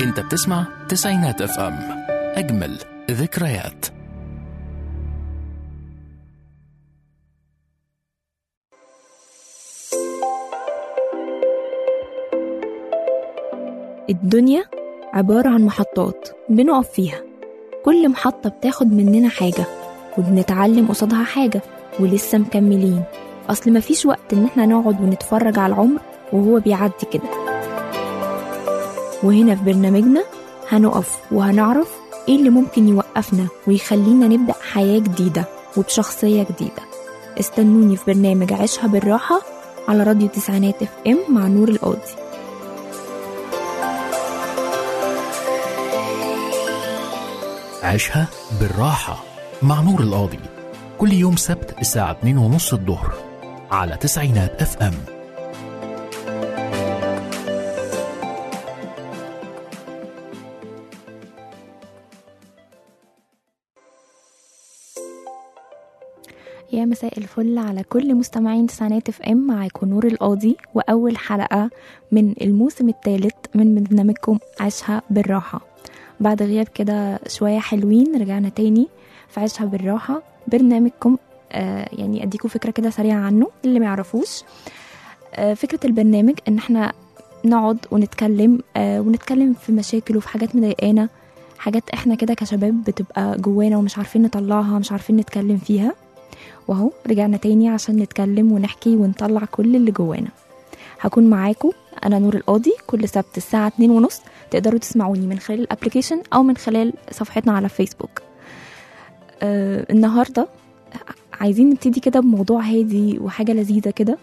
انت بتسمع تسعينات اف ام اجمل ذكريات الدنيا عبارة عن محطات بنقف فيها كل محطة بتاخد مننا حاجة وبنتعلم قصادها حاجة ولسه مكملين أصل مفيش وقت إن احنا نقعد ونتفرج على العمر وهو بيعدي كده وهنا في برنامجنا هنقف وهنعرف ايه اللي ممكن يوقفنا ويخلينا نبدأ حياة جديدة وبشخصية جديدة استنوني في برنامج عيشها بالراحة على راديو تسعينات اف ام مع نور القاضي عيشها بالراحة مع نور القاضي كل يوم سبت الساعة 2 ونص الظهر على تسعينات اف ام يا مساء الفل على كل مستمعين تسعينات اف ام معاكم نور القاضي واول حلقه من الموسم الثالث من برنامجكم عيشها بالراحه بعد غياب كده شويه حلوين رجعنا تاني في عيشها بالراحه برنامجكم آه يعني اديكم فكره كده سريعه عنه اللي ما يعرفوش آه فكره البرنامج ان احنا نقعد ونتكلم آه ونتكلم في مشاكل وفي حاجات مضايقانا حاجات احنا كده كشباب بتبقى جوانا ومش عارفين نطلعها مش عارفين نتكلم فيها واهو رجعنا تاني عشان نتكلم ونحكي ونطلع كل اللي جوانا هكون معاكم انا نور القاضي كل سبت الساعه 2 ونص تقدروا تسمعوني من خلال الابلكيشن او من خلال صفحتنا على فيسبوك آه النهارده عايزين نبتدي كده بموضوع هادي وحاجه لذيذه كده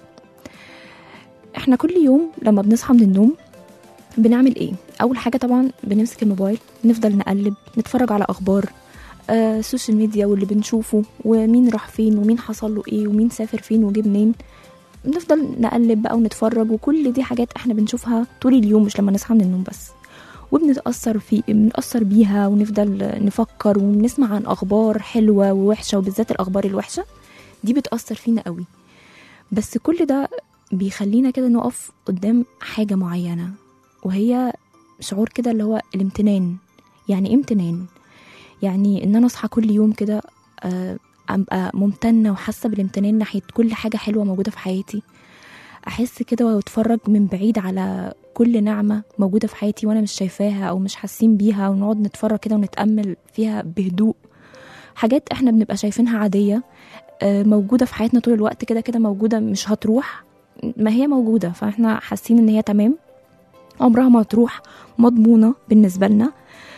احنا كل يوم لما بنصحى من النوم بنعمل ايه اول حاجه طبعا بنمسك الموبايل نفضل نقلب نتفرج على اخبار آه، السوشيال ميديا واللي بنشوفه ومين راح فين ومين حصل له ايه ومين سافر فين وجه منين بنفضل نقلب بقى ونتفرج وكل دي حاجات احنا بنشوفها طول اليوم مش لما نصحى من النوم بس وبنتأثر في بنتأثر بيها ونفضل نفكر وبنسمع عن أخبار حلوة ووحشة وبالذات الأخبار الوحشة دي بتأثر فينا قوي بس كل ده بيخلينا كده نقف قدام حاجة معينة وهي شعور كده اللي هو الامتنان يعني ايه امتنان يعني ان انا اصحى كل يوم كده آه، ابقى ممتنه وحاسه بالامتنان ناحيه كل حاجه حلوه موجوده في حياتي احس كده واتفرج من بعيد على كل نعمه موجوده في حياتي وانا مش شايفاها او مش حاسين بيها ونقعد نتفرج كده ونتامل فيها بهدوء حاجات احنا بنبقى شايفينها عاديه آه، موجوده في حياتنا طول الوقت كده كده موجوده مش هتروح ما هي موجوده فاحنا حاسين ان هي تمام عمرها ما هتروح مضمونه بالنسبه لنا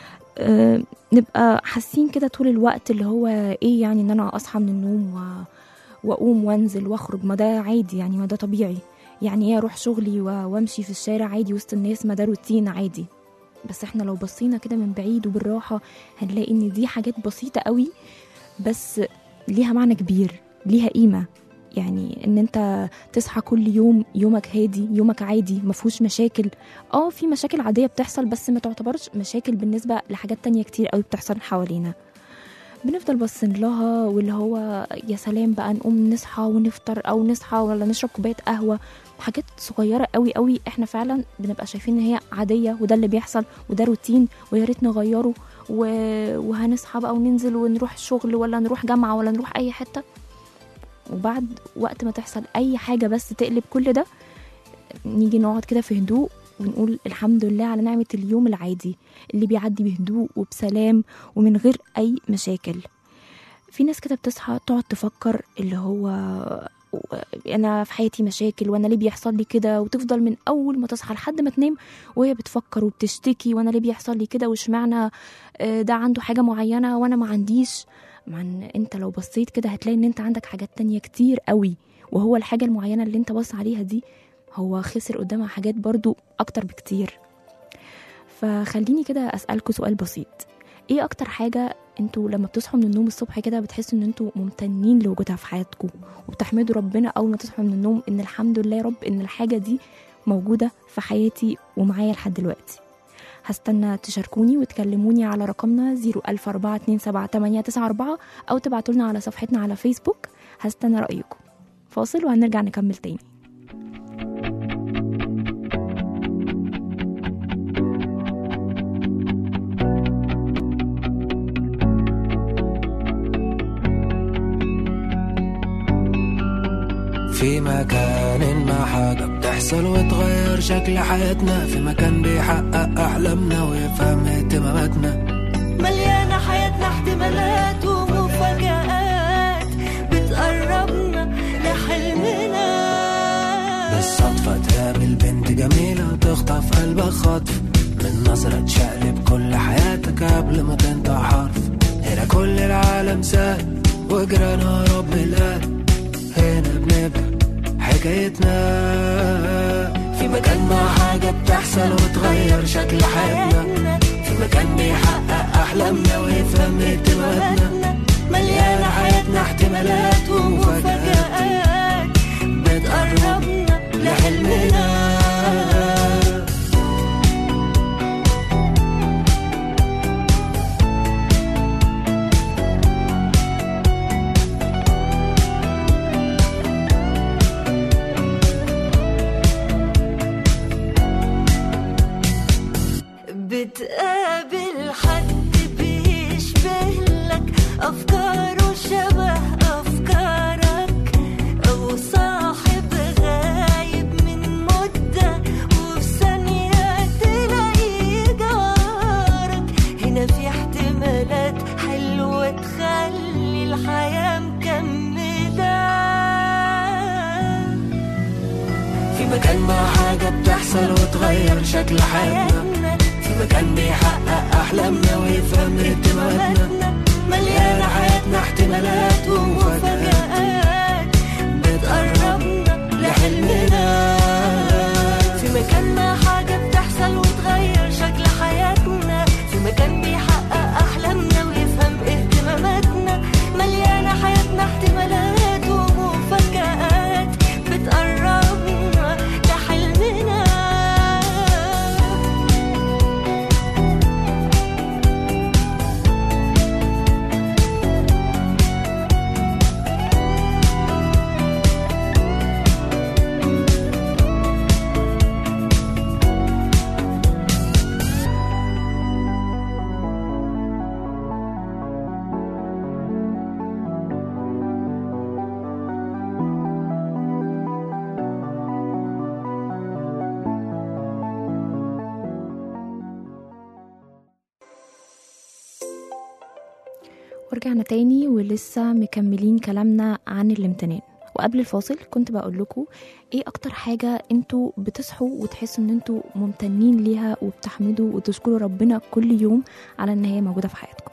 آه، نبقى حاسين كده طول الوقت اللي هو ايه يعني ان انا اصحى من النوم و... واقوم وانزل واخرج ما ده عادي يعني ما ده طبيعي يعني ايه اروح شغلي و... وامشي في الشارع عادي وسط الناس ما ده روتين عادي بس احنا لو بصينا كده من بعيد وبالراحة هنلاقي ان دي حاجات بسيطة قوي بس ليها معنى كبير ليها قيمة يعني ان انت تصحى كل يوم يومك هادي يومك عادي مفهوش مشاكل اه في مشاكل عادية بتحصل بس ما تعتبرش مشاكل بالنسبة لحاجات تانية كتير قوي بتحصل حوالينا بنفضل باصين لها واللي هو يا سلام بقى نقوم نصحى ونفطر او نصحى ولا نشرب كوبايه قهوه حاجات صغيره قوي قوي احنا فعلا بنبقى شايفين ان هي عاديه وده اللي بيحصل وده روتين ويا ريت نغيره و... وهنصحى بقى وننزل ونروح شغل ولا نروح جامعه ولا نروح اي حته وبعد وقت ما تحصل اي حاجه بس تقلب كل ده نيجي نقعد كده في هدوء ونقول الحمد لله على نعمة اليوم العادي اللي بيعدي بهدوء وبسلام ومن غير أي مشاكل في ناس كده بتصحى تقعد تفكر اللي هو انا في حياتي مشاكل وانا ليه بيحصل لي كده وتفضل من اول ما تصحى لحد ما تنام وهي بتفكر وبتشتكي وانا ليه بيحصل لي كده واشمعنى آه، ده عنده حاجه معينه وانا ما عنديش مع ان انت لو بصيت كده هتلاقي ان انت عندك حاجات تانية كتير قوي وهو الحاجه المعينه اللي انت بص عليها دي هو خسر قدامها حاجات برضو اكتر بكتير فخليني كده اسالكوا سؤال بسيط ايه اكتر حاجه انتوا لما بتصحوا من النوم الصبح كده بتحسوا ان انتوا ممتنين لوجودها في حياتكم وبتحمدوا ربنا اول ما تصحوا من النوم ان الحمد لله يا رب ان الحاجه دي موجوده في حياتي ومعايا لحد دلوقتي هستنى تشاركوني وتكلموني على رقمنا 004278994 أو تبعتولنا على صفحتنا على فيسبوك هستنى رأيكم فاصل وهنرجع نكمل تاني مكان ما حاجة بتحصل وتغير شكل حياتنا في مكان بيحقق أحلامنا ويفهم اهتماماتنا مليانة حياتنا احتمالات ومفاجآت بتقربنا لحلمنا بالصدفة تقابل بنت جميلة تخطف قلبك خطف من نظرة تشقلب كل حياتك قبل ما تنطق حرف هنا كل العالم سهل وجرانا رب القلب هنا بنبدأ حكايتنا في مكان ما حاجة بتحصل وتغير شكل حياتنا في مكان بيحقق أحلامنا ويفهم اهتماماتنا مليانة حياتنا احتمالات ومفاجآت بتقربنا لحلمنا بتقابل حد بيشبه لك أفكاره شبه أفكارك أو صاحب غايب من مدة وفي ثانية تلاقيه جارك هنا في احتمالات حلوة تخلي الحياة مكملة في مكان ما حاجة بتحصل وتغير شكل حياتنا في مكان بيحقق أحلامنا ويفهم اهتماماتنا مليانة حياتنا احتمالات ومفاجآت بتقربنا لحلمنا في مكان ما حاجة بتحصل وتغير شكل حياتنا في مكان بيحقق أحلامنا ويفهم اهتماماتنا مليانة حياتنا احتمالات ومفاجآت بتقربنا لحلمنا ورجعنا تاني ولسه مكملين كلامنا عن الامتنان وقبل الفاصل كنت بقول لكم ايه اكتر حاجة انتوا بتصحوا وتحسوا ان انتوا ممتنين ليها وبتحمدوا وتشكروا ربنا كل يوم على ان هي موجودة في حياتكم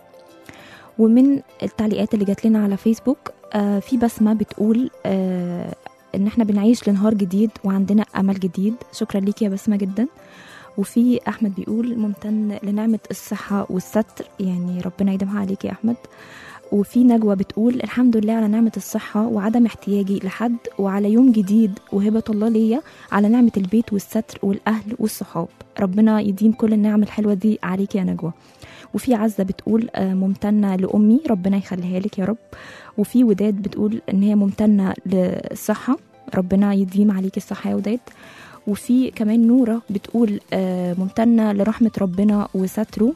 ومن التعليقات اللي جات لنا على فيسبوك آه في بسمة بتقول آه ان احنا بنعيش لنهار جديد وعندنا امل جديد شكرا ليك يا بسمة جدا وفي احمد بيقول ممتن لنعمة الصحة والستر يعني ربنا يديمها عليك يا احمد وفي نجوى بتقول الحمد لله على نعمة الصحة وعدم احتياجي لحد وعلى يوم جديد وهبة الله ليا على نعمة البيت والستر والأهل والصحاب ربنا يديم كل النعم الحلوة دي عليك يا نجوى وفي عزة بتقول آه، ممتنة لأمي ربنا يخليها لك يا رب وفي وداد بتقول إن هي ممتنة للصحة ربنا يديم عليك الصحة يا وداد وفي كمان نورة بتقول آه، ممتنة لرحمة ربنا وستره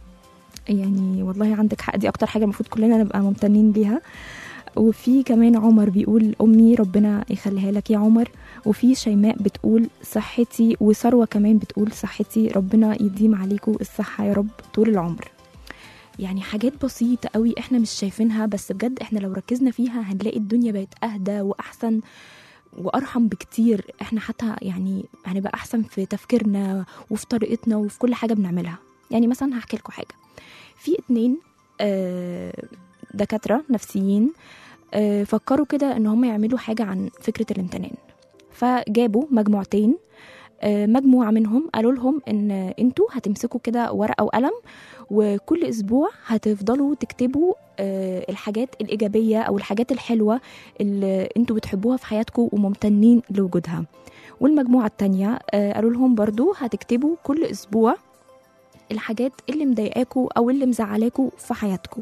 يعني والله عندك حق دي أكتر حاجة المفروض كلنا نبقى ممتنين ليها وفي كمان عمر بيقول أمي ربنا يخليها لك يا عمر وفي شيماء بتقول صحتي وثروة كمان بتقول صحتي ربنا يديم عليكم الصحة يا رب طول العمر يعني حاجات بسيطة قوي احنا مش شايفينها بس بجد احنا لو ركزنا فيها هنلاقي الدنيا بقت أهدى وأحسن وأرحم بكتير احنا حتى يعني هنبقى أحسن في تفكيرنا وفي طريقتنا وفي كل حاجة بنعملها يعني مثلا هحكي لكم حاجة في اتنين آه، دكاترة نفسيين آه، فكروا كده ان هم يعملوا حاجة عن فكرة الامتنان فجابوا مجموعتين آه، مجموعة منهم قالوا لهم ان انتوا هتمسكوا كده ورقة وقلم وكل اسبوع هتفضلوا تكتبوا آه، الحاجات الإيجابية أو الحاجات الحلوة اللي انتوا بتحبوها في حياتكم وممتنين لوجودها والمجموعة التانية آه، قالوا لهم برضو هتكتبوا كل أسبوع الحاجات اللي مضايقاكوا أو اللي مزعلاكوا في حياتكم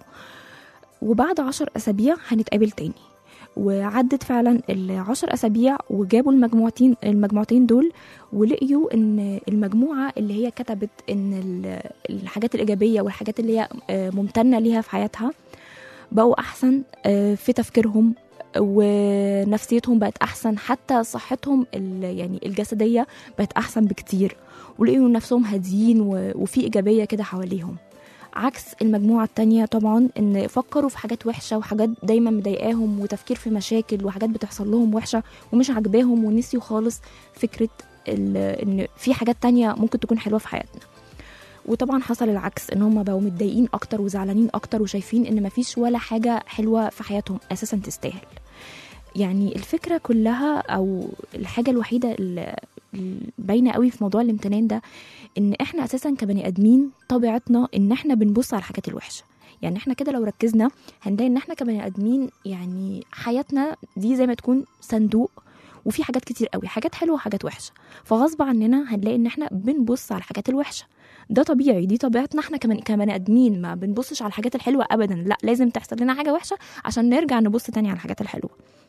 وبعد عشر أسابيع هنتقابل تاني وعدت فعلا العشر أسابيع وجابوا المجموعتين المجموعتين دول ولقيوا ان المجموعة اللي هي كتبت ان ال- الحاجات الإيجابية والحاجات اللي هي آه، ممتنة ليها في حياتها بقوا أحسن آه، في تفكيرهم ونفسيتهم بقت احسن حتى صحتهم ال- يعني الجسديه بقت احسن بكتير ولقيوا نفسهم هاديين و- وفي ايجابيه كده حواليهم عكس المجموعة التانية طبعا ان فكروا في حاجات وحشة وحاجات دايما مضايقاهم وتفكير في مشاكل وحاجات بتحصل لهم وحشة ومش عاجباهم ونسيوا خالص فكرة ال- ان في حاجات تانية ممكن تكون حلوة في حياتنا وطبعا حصل العكس ان هم بقوا متضايقين اكتر وزعلانين اكتر وشايفين ان مفيش ولا حاجة حلوة في حياتهم اساسا تستاهل يعني الفكرة كلها او الحاجة الوحيدة اللي اللي باينة قوي في موضوع الامتنان ده ان احنا اساسا كبني ادمين طبيعتنا ان احنا بنبص على الحاجات الوحشه يعني احنا كده لو ركزنا هنلاقي ان احنا كبني ادمين يعني حياتنا دي زي ما تكون صندوق وفي حاجات كتير قوي حاجات حلوه وحاجات وحشه فغصب عننا هنلاقي ان احنا بنبص على الحاجات الوحشه ده طبيعي دي طبيعتنا احنا كمان كبني ادمين ما بنبصش على الحاجات الحلوه ابدا لا لازم تحصل لنا حاجه وحشه عشان نرجع نبص تاني على الحاجات الحلوه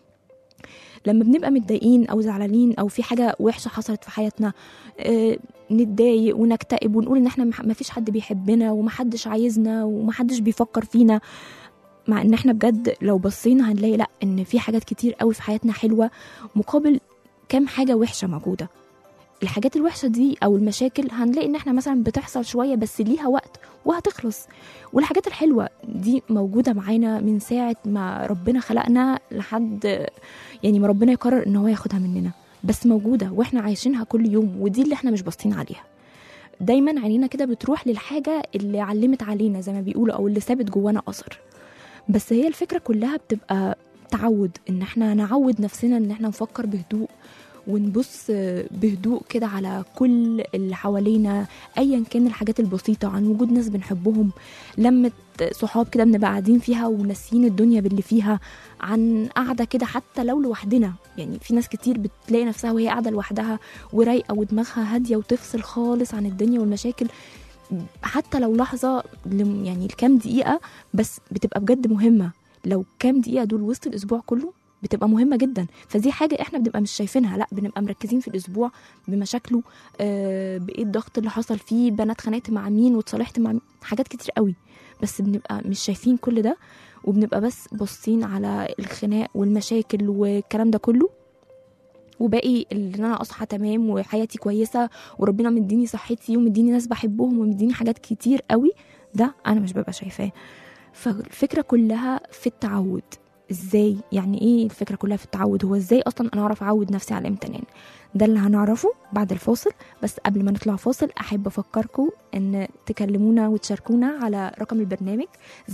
لما بنبقى متضايقين او زعلانين او في حاجه وحشه حصلت في حياتنا آه، نتضايق ونكتئب ونقول ان احنا ما فيش حد بيحبنا ومحدش عايزنا ومحدش بيفكر فينا مع ان احنا بجد لو بصينا هنلاقي لا ان في حاجات كتير قوي في حياتنا حلوه مقابل كام حاجه وحشه موجوده الحاجات الوحشه دي او المشاكل هنلاقي ان احنا مثلا بتحصل شويه بس ليها وقت وهتخلص والحاجات الحلوه دي موجوده معانا من ساعه ما ربنا خلقنا لحد يعني ما ربنا يقرر ان هو ياخدها مننا بس موجوده واحنا عايشينها كل يوم ودي اللي احنا مش باصين عليها دايما عينينا كده بتروح للحاجه اللي علمت علينا زي ما بيقولوا او اللي سابت جوانا اثر بس هي الفكره كلها بتبقى تعود ان احنا نعود نفسنا ان احنا نفكر بهدوء ونبص بهدوء كده على كل اللي حوالينا ايا كان الحاجات البسيطه عن وجود ناس بنحبهم لمة صحاب كده بنبقى قاعدين فيها وناسيين الدنيا باللي فيها عن قاعده كده حتى لو لوحدنا يعني في ناس كتير بتلاقي نفسها وهي قاعده لوحدها ورايقه ودماغها هاديه وتفصل خالص عن الدنيا والمشاكل حتى لو لحظه لم- يعني لكام دقيقه بس بتبقى بجد مهمه لو كام دقيقه دول وسط الاسبوع كله بتبقى مهمه جدا فدي حاجه احنا بنبقى مش شايفينها لا بنبقى مركزين في الاسبوع بمشاكله آه بايه الضغط اللي حصل فيه بنات اتخانقت مع مين واتصالحت مع مين حاجات كتير قوي بس بنبقى مش شايفين كل ده وبنبقى بس باصين على الخناق والمشاكل والكلام ده كله وباقي اللي انا اصحى تمام وحياتي كويسه وربنا مديني صحتي ومديني ناس بحبهم ومديني حاجات كتير قوي ده انا مش ببقى شايفاه فالفكره كلها في التعود ازاي يعني ايه الفكره كلها في التعود هو ازاي اصلا انا اعرف اعود نفسي على الامتنان ده اللي هنعرفه بعد الفاصل بس قبل ما نطلع فاصل احب افكركم ان تكلمونا وتشاركونا على رقم البرنامج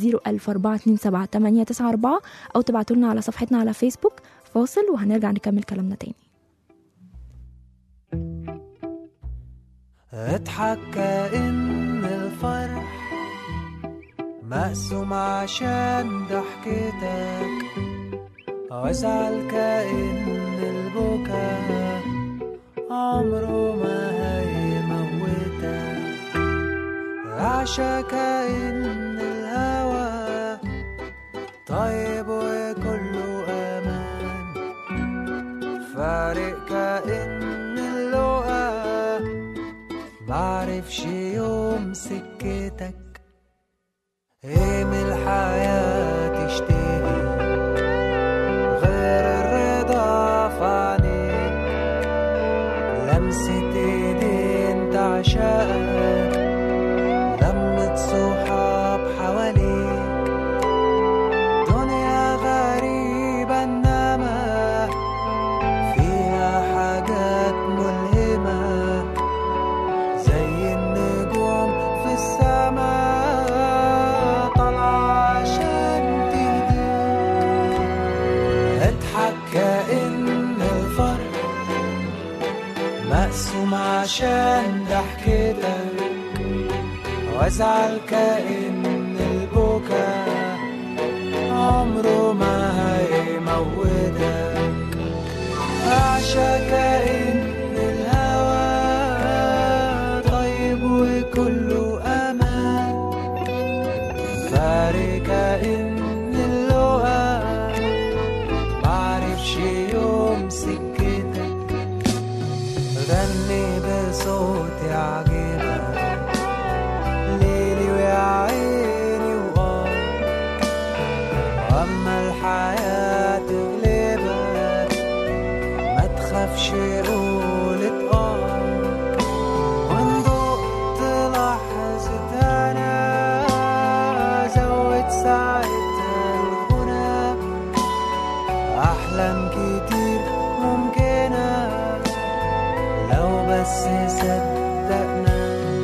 004278994 او تبعتوا لنا على صفحتنا على فيسبوك فاصل وهنرجع نكمل كلامنا تاني اضحك كأن الفرح مقسوم عشان ضحكتك وازعل كأن البكا عمره ما هيموتك عشا كأن الهوى طيب وكله أمان فارق كأن اللقا معرفش يوم سكتك ايه من الحياة تشتهي غير الرضا في عينيك لمسة ايدين تعشقك لمة صحاب حواليك دنيا غريبة انما فيها حاجات ملهمة زي النجوم في السماء طالعة عشان تهديك اضحك كأن الفرح مقسوم عشان ضحكتك وازعل كأن البكا عمره ما هيموتك أعشى كأن الهوى طيب وكله أمان فارق كأن اللقا معرفش يوم سكتك غني بصوت يعجبك ليلي ويا عيني وغار واما الحياة تغلبك قولت اه وان ضقت لحظة انا زود ساعتها الغنى احلام كتير ممكنة لو بس صدقنا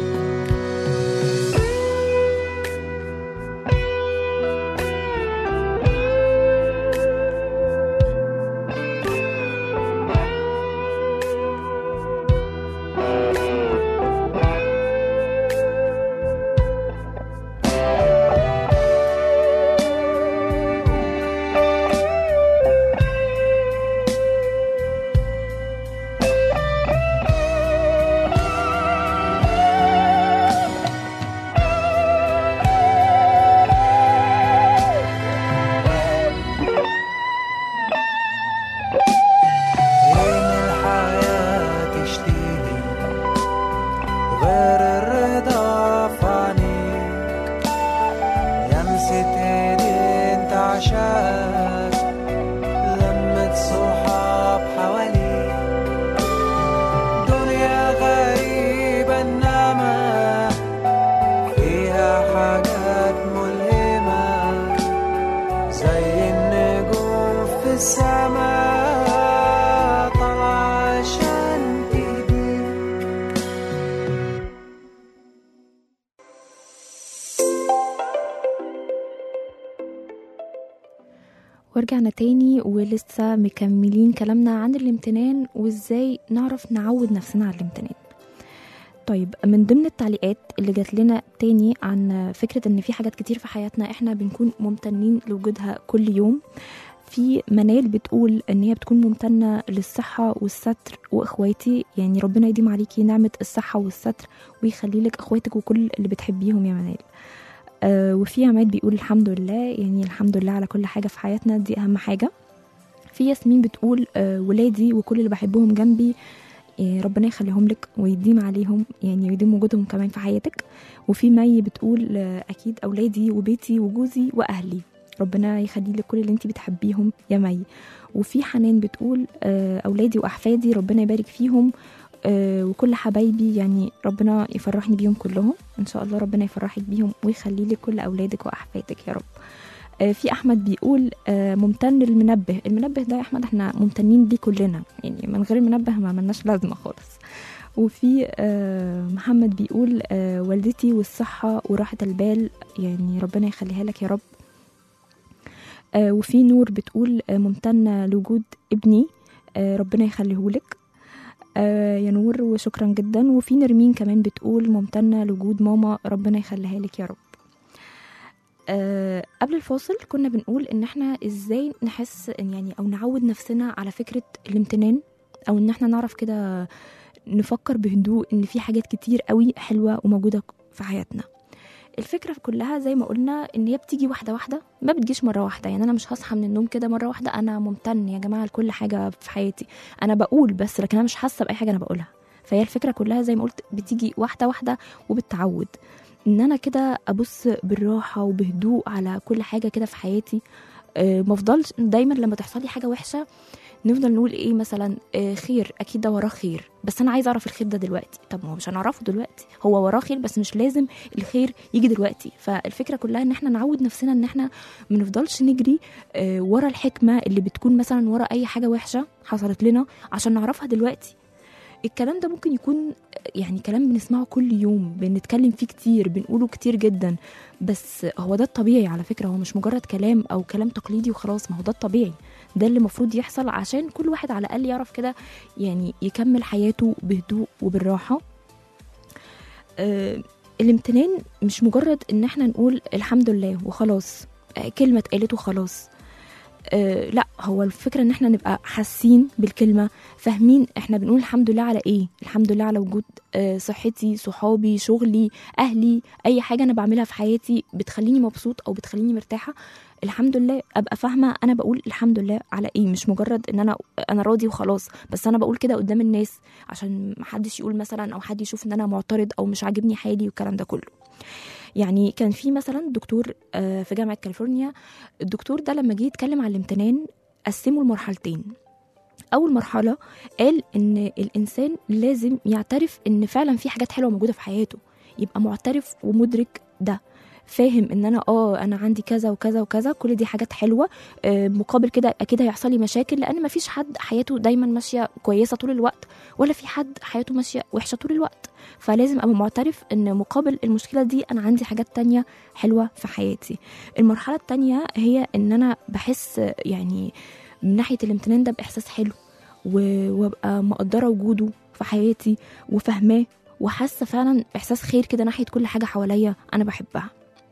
إن الحياة تشتهي غير الرضا في عينيك لمسة ايدين تعشاك لمة صحاب حواليك دنيا غريبة إنما فيها حاجات ملهمة زي النجوم في السماء طالعة عشان تهديك ورجعنا تاني ولسه مكملين كلامنا عن الامتنان وازاي نعرف نعود نفسنا على الامتنان طيب من ضمن التعليقات اللي جات لنا تاني عن فكرة ان في حاجات كتير في حياتنا احنا بنكون ممتنين لوجودها كل يوم في منال بتقول ان هي بتكون ممتنة للصحة والستر واخواتي يعني ربنا يديم عليكي نعمة الصحة والستر ويخلي لك اخواتك وكل اللي بتحبيهم يا منال آه وفي عماد بيقول الحمد لله يعني الحمد لله على كل حاجة في حياتنا دي أهم حاجة في ياسمين بتقول آه ولادي وكل اللي بحبهم جنبي آه ربنا يخليهم لك ويديم عليهم يعني ويديم وجودهم كمان في حياتك وفي مي بتقول آه أكيد أولادي وبيتي وجوزي وأهلي ربنا يخلي لك كل اللي انت بتحبيهم يا مي وفي حنان بتقول آه أولادي وأحفادي ربنا يبارك فيهم آه، وكل حبايبي يعني ربنا يفرحني بيهم كلهم ان شاء الله ربنا يفرحك بيهم ويخلي لك كل اولادك واحفادك يا رب آه، في احمد بيقول آه، ممتن للمنبه المنبه ده يا احمد احنا ممتنين بيه كلنا يعني من غير المنبه ما ملناش لازمه خالص وفي آه، محمد بيقول آه، والدتي والصحه وراحه البال يعني ربنا يخليها لك يا رب آه، وفي نور بتقول آه، ممتنه لوجود ابني آه، ربنا يخليهولك آه، يا نور وشكرا جدا وفي نرمين كمان بتقول ممتنة لوجود ماما ربنا يخليها لك يا رب أه قبل الفاصل كنا بنقول ان احنا ازاي نحس إن يعني او نعود نفسنا على فكرة الامتنان او ان احنا نعرف كده نفكر بهدوء ان في حاجات كتير قوي حلوة وموجودة في حياتنا الفكرة كلها زي ما قلنا ان هي بتيجي واحدة واحدة ما بتجيش مرة واحدة يعني انا مش هصحى من النوم كده مرة واحدة انا ممتن يا جماعة لكل حاجة في حياتي انا بقول بس لكن انا مش حاسة بأي حاجة انا بقولها فهي الفكرة كلها زي ما قلت بتيجي واحدة واحدة وبالتعود ان انا كده ابص بالراحة وبهدوء على كل حاجة كده في حياتي آه، مفضلش دايما لما تحصل لي حاجة وحشة نفضل نقول ايه مثلا آه، خير اكيد ده وراه خير بس انا عايزه اعرف الخير ده دلوقتي طب ما هو مش هنعرفه دلوقتي هو وراه خير بس مش لازم الخير يجي دلوقتي فالفكره كلها ان احنا نعود نفسنا ان احنا ما نفضلش نجري آه، ورا الحكمه اللي بتكون مثلا ورا اي حاجه وحشه حصلت لنا عشان نعرفها دلوقتي الكلام ده ممكن يكون يعني كلام بنسمعه كل يوم بنتكلم فيه كتير بنقوله كتير جدا بس هو ده الطبيعي على فكرة هو مش مجرد كلام أو كلام تقليدي وخلاص ما هو ده الطبيعي ده اللي المفروض يحصل عشان كل واحد على الأقل يعرف كده يعني يكمل حياته بهدوء وبالراحة آه الامتنان مش مجرد ان احنا نقول الحمد لله وخلاص آه كلمة اتقالت وخلاص آه لا هو الفكرة ان احنا نبقى حاسين بالكلمة فاهمين احنا بنقول الحمد لله على ايه الحمد لله على وجود آه صحتي صحابي شغلي اهلي اي حاجة انا بعملها في حياتي بتخليني مبسوط او بتخليني مرتاحة الحمد لله ابقى فاهمة انا بقول الحمد لله على ايه مش مجرد ان انا انا راضي وخلاص بس انا بقول كده قدام الناس عشان محدش يقول مثلا او حد يشوف ان انا معترض او مش عاجبني حالي والكلام ده كله يعني كان في مثلا دكتور آه، في جامعة كاليفورنيا الدكتور ده لما جه يتكلم عن الامتنان قسمه لمرحلتين اول مرحله قال ان الانسان لازم يعترف ان فعلا في حاجات حلوه موجوده في حياته يبقى معترف ومدرك ده فاهم ان انا اه انا عندي كذا وكذا وكذا كل دي حاجات حلوه آه، مقابل كده اكيد هيحصل لي مشاكل لان مفيش حد حياته دايما ماشيه كويسه طول الوقت ولا في حد حياته ماشيه وحشه طول الوقت فلازم ابقى معترف ان مقابل المشكله دي انا عندي حاجات تانية حلوه في حياتي المرحله التانية هي ان انا بحس يعني من ناحيه الامتنان ده باحساس حلو و- وابقى مقدره وجوده في حياتي وفاهماه وحاسه فعلا احساس خير كده ناحيه كل حاجه حواليا انا بحبها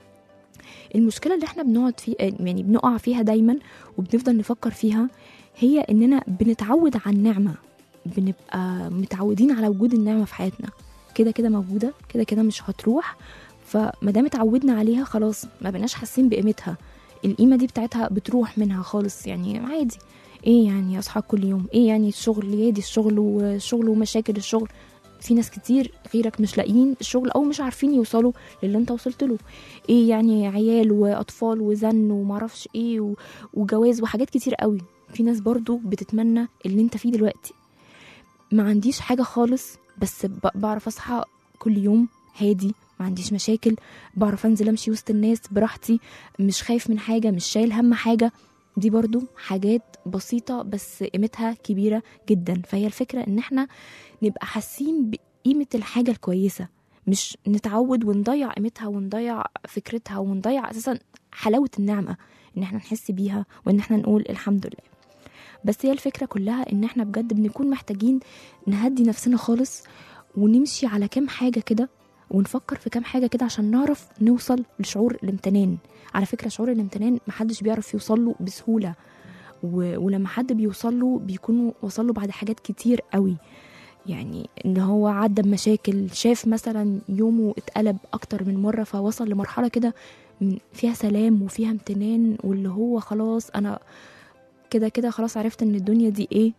المشكله اللي احنا بنقعد في يعني بنقع فيها دايما وبنفضل نفكر فيها هي اننا بنتعود على النعمه بنبقى متعودين على وجود النعمه في حياتنا كده كده موجوده كده كده مش هتروح فما دام اتعودنا عليها خلاص ما بقناش حاسين بقيمتها القيمه دي بتاعتها بتروح منها خالص يعني عادي ايه يعني اصحى كل يوم ايه يعني الشغل يادي الشغل والشغل ومشاكل الشغل في ناس كتير غيرك مش لاقيين الشغل او مش عارفين يوصلوا للي انت وصلت له ايه يعني عيال واطفال وزن ومعرفش ايه و- وجواز وحاجات كتير قوي في ناس برضو بتتمنى اللي انت فيه دلوقتي ما عنديش حاجة خالص بس ب- بعرف اصحى كل يوم هادي ما عنديش مشاكل بعرف انزل امشي وسط الناس براحتي مش خايف من حاجة مش شايل هم حاجة دي برضو حاجات بسيطة بس قيمتها كبيرة جدا فهي الفكرة ان احنا نبقى حاسين بقيمة الحاجة الكويسة مش نتعود ونضيع قيمتها ونضيع فكرتها ونضيع اساسا حلاوة النعمة ان احنا نحس بيها وان احنا نقول الحمد لله بس هي الفكرة كلها ان احنا بجد بنكون محتاجين نهدي نفسنا خالص ونمشي على كام حاجة كده ونفكر في كام حاجة كده عشان نعرف نوصل لشعور الامتنان على فكرة شعور الامتنان محدش بيعرف يوصل له بسهولة و... ولما حد بيوصل له بيكون وصل له بعد حاجات كتير قوي يعني ان هو عدى بمشاكل شاف مثلا يومه اتقلب اكتر من مرة فوصل لمرحلة كده من- فيها سلام وفيها امتنان واللي هو خلاص انا كده كده خلاص عرفت ان الدنيا دي ايه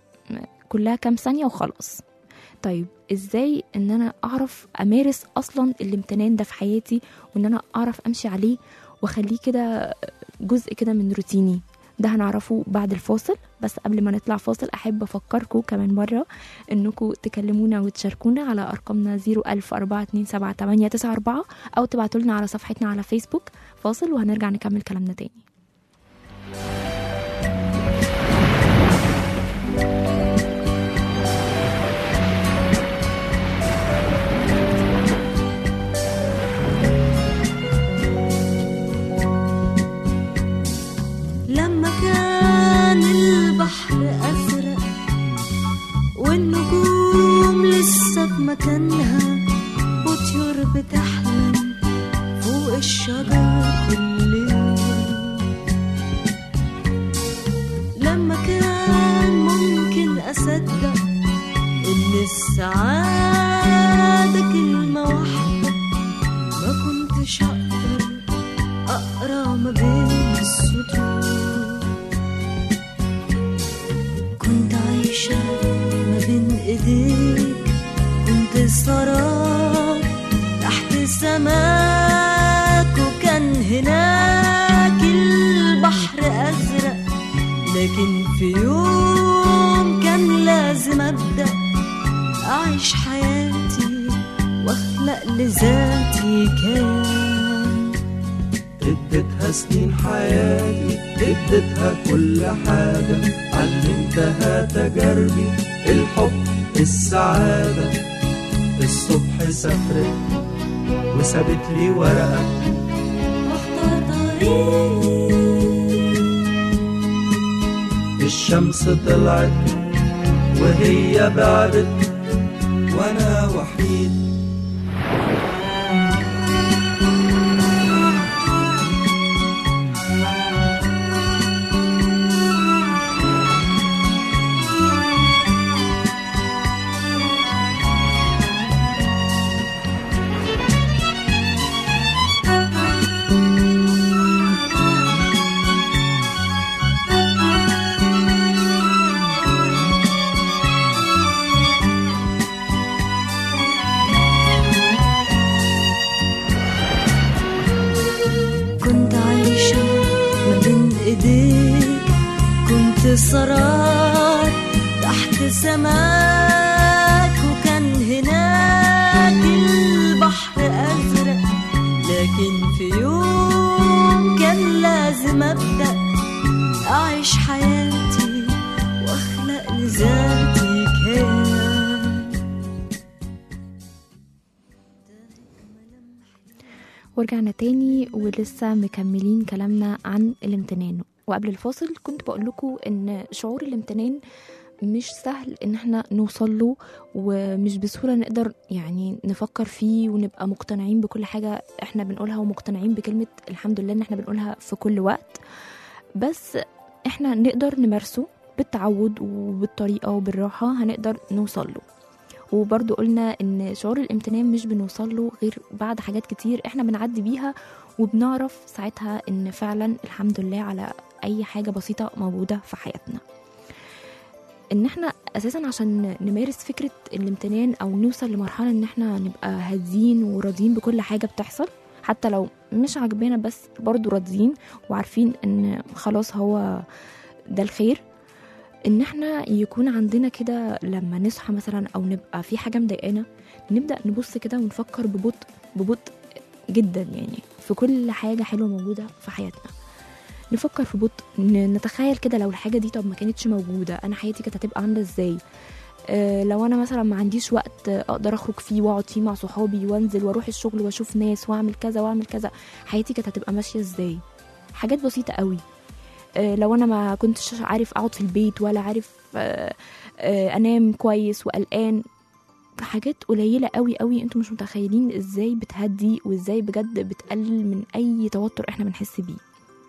كلها كام ثانية وخلاص طيب ازاي ان انا اعرف امارس اصلا الامتنان ده في حياتي وان انا اعرف امشي عليه واخليه كده جزء كده من روتيني ده هنعرفه بعد الفاصل بس قبل ما نطلع فاصل احب افكركم كمان مره انكم تكلمونا وتشاركونا على ارقامنا 010427894 او تبعتوا لنا على صفحتنا على فيسبوك فاصل وهنرجع نكمل كلامنا تاني لما كان البحر أزرق والنجوم لسه في مكانها وطيور بتحلم فوق الشجر كل يوم لما كان ممكن أصدق إن السعادة كلمة واحدة ما كنتش أقدر أقرأ ما بين السطور كنت عايشة ما بين إيديك كنت سراب تحت سماك وكان هناك البحر أزرق لكن في يوم كان لازم أبدأ أعيش حياتي وأخلق لذاتي كيان اديتها سنين حياتي اديتها كل حاجة علمتها تجاربي الحب السعادة الصبح سافرت وسابت لي ورقة واختار طريق الشمس طلعت وهي بعدت وانا وحيد كنت عايشة ما بين ايديك كنت سراب سماك وكان هناك البحر أزرق لكن في يوم كان لازم أبدأ أعيش حياتي وأخلق لذاتي كيان ورجعنا تاني ولسه مكملين كلامنا عن الامتنان وقبل الفاصل كنت بقول لكم ان شعور الامتنان مش سهل ان احنا نوصل له ومش بسهوله نقدر يعني نفكر فيه ونبقى مقتنعين بكل حاجه احنا بنقولها ومقتنعين بكلمه الحمد لله ان احنا بنقولها في كل وقت بس احنا نقدر نمارسه بالتعود وبالطريقه وبالراحه هنقدر نوصل له وبرضو قلنا ان شعور الامتنان مش بنوصل له غير بعد حاجات كتير احنا بنعدي بيها وبنعرف ساعتها ان فعلا الحمد لله على اي حاجه بسيطه موجوده في حياتنا ان احنا اساسا عشان نمارس فكره الامتنان او نوصل لمرحله ان احنا نبقى هادين وراضيين بكل حاجه بتحصل حتى لو مش عاجبانا بس برضو راضيين وعارفين ان خلاص هو ده الخير ان احنا يكون عندنا كده لما نصحى مثلا او نبقى في حاجه مضايقانا نبدا نبص كده ونفكر ببطء ببطء جدا يعني في كل حاجه حلوه موجوده في حياتنا نفكر في بطء ن- نتخيل كده لو الحاجه دي طب ما كانتش موجوده انا حياتي كانت هتبقى عامله ازاي آه، لو انا مثلا ما عنديش وقت آه، اقدر اخرج فيه واقعد فيه مع صحابي وانزل واروح الشغل واشوف ناس واعمل كذا واعمل كذا حياتي كانت هتبقى ماشيه ازاي حاجات بسيطه قوي آه، لو انا ما كنتش عارف اقعد في البيت ولا عارف آه، آه، انام كويس وقلقان حاجات قليله قوي قوي انتوا مش متخيلين ازاي بتهدي وازاي بجد بتقلل من اي توتر احنا بنحس بيه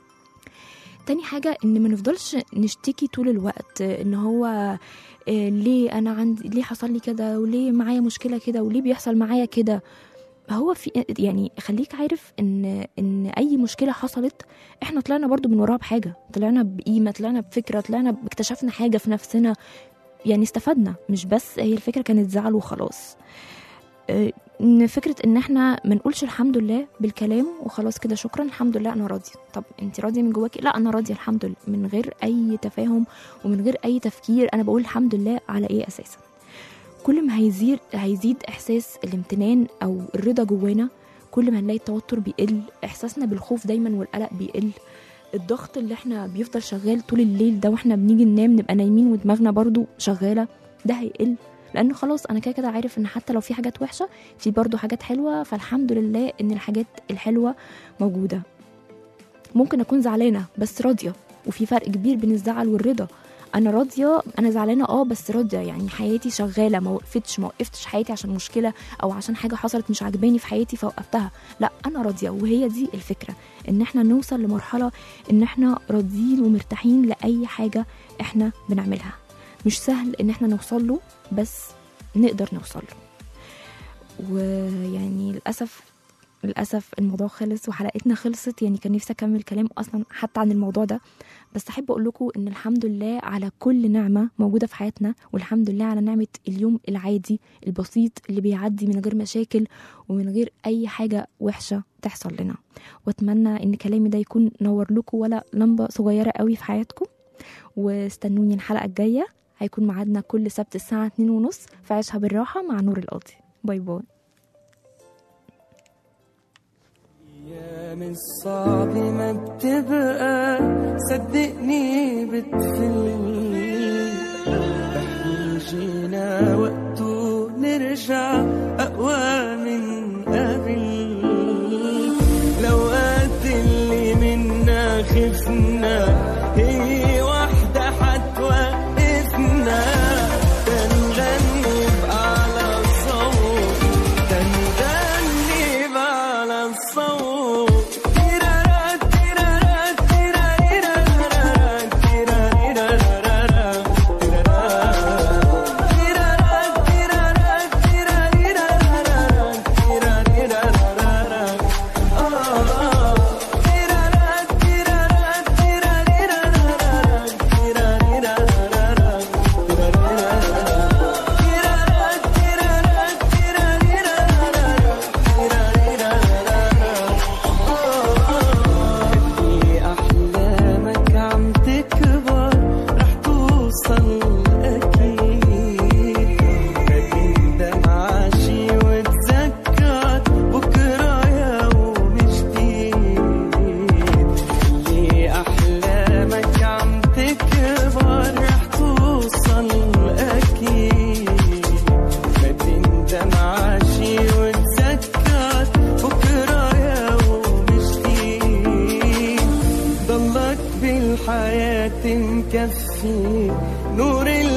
تاني حاجة ان ما نفضلش نشتكي طول الوقت آه، ان هو آه، ليه انا عندي ليه حصل لي كده وليه معايا مشكلة كده وليه بيحصل معايا كده هو في يعني خليك عارف ان ان اي مشكله حصلت احنا طلعنا برضو من وراها بحاجه طلعنا بقيمه طلعنا بفكره طلعنا اكتشفنا حاجه في نفسنا يعني استفدنا مش بس هي الفكره كانت زعل وخلاص آه، ان فكره ان احنا ما نقولش الحمد لله بالكلام وخلاص كده شكرا الحمد لله انا راضيه طب انت راضيه من جواكي لا انا راضيه الحمد لله من غير اي تفاهم ومن غير اي تفكير انا بقول الحمد لله على ايه اساسا كل ما هيزيد هيزيد احساس الامتنان او الرضا جوانا كل ما هنلاقي التوتر بيقل احساسنا بالخوف دايما والقلق بيقل الضغط اللي احنا بيفضل شغال طول الليل ده واحنا بنيجي ننام نبقى نايمين ودماغنا برضو شغاله ده هيقل لانه خلاص انا كده كده عارف ان حتى لو في حاجات وحشه في برضو حاجات حلوه فالحمد لله ان الحاجات الحلوه موجوده ممكن اكون زعلانه بس راضيه وفي فرق كبير بين الزعل والرضا انا راضيه انا زعلانه اه بس راضيه يعني حياتي شغاله ما وقفتش ما وقفتش حياتي عشان مشكله او عشان حاجه حصلت مش عجباني في حياتي فوقفتها لا انا راضيه وهي دي الفكره ان احنا نوصل لمرحله ان احنا راضيين ومرتاحين لاي حاجه احنا بنعملها مش سهل ان احنا نوصل له بس نقدر نوصل له ويعني للاسف للاسف الموضوع خلص وحلقتنا خلصت يعني كان نفسي اكمل كلام اصلا حتى عن الموضوع ده بس احب اقول لكم ان الحمد لله على كل نعمه موجوده في حياتنا والحمد لله على نعمه اليوم العادي البسيط اللي بيعدي من غير مشاكل ومن غير اي حاجه وحشه تحصل لنا واتمنى ان كلامي ده يكون نور لكم ولا لمبه صغيره قوي في حياتكم واستنوني الحلقه الجايه هيكون ميعادنا كل سبت الساعه 2 ونص في عيشها بالراحه مع نور القاضي باي باي أيام الصعب ما بتبقى صدقني بتفل احنا جينا وقته نرجع أقوى من قبل لو قد اللي منا خفنا هي واحدة حتوقفنا تنغني بأعلى صوت تنغني بأعلى الصوت تيرارا تيرارا تيراريرا تيراريرا تيرارا تيرارا تيرارا تيرارا تيرارا يكفي نور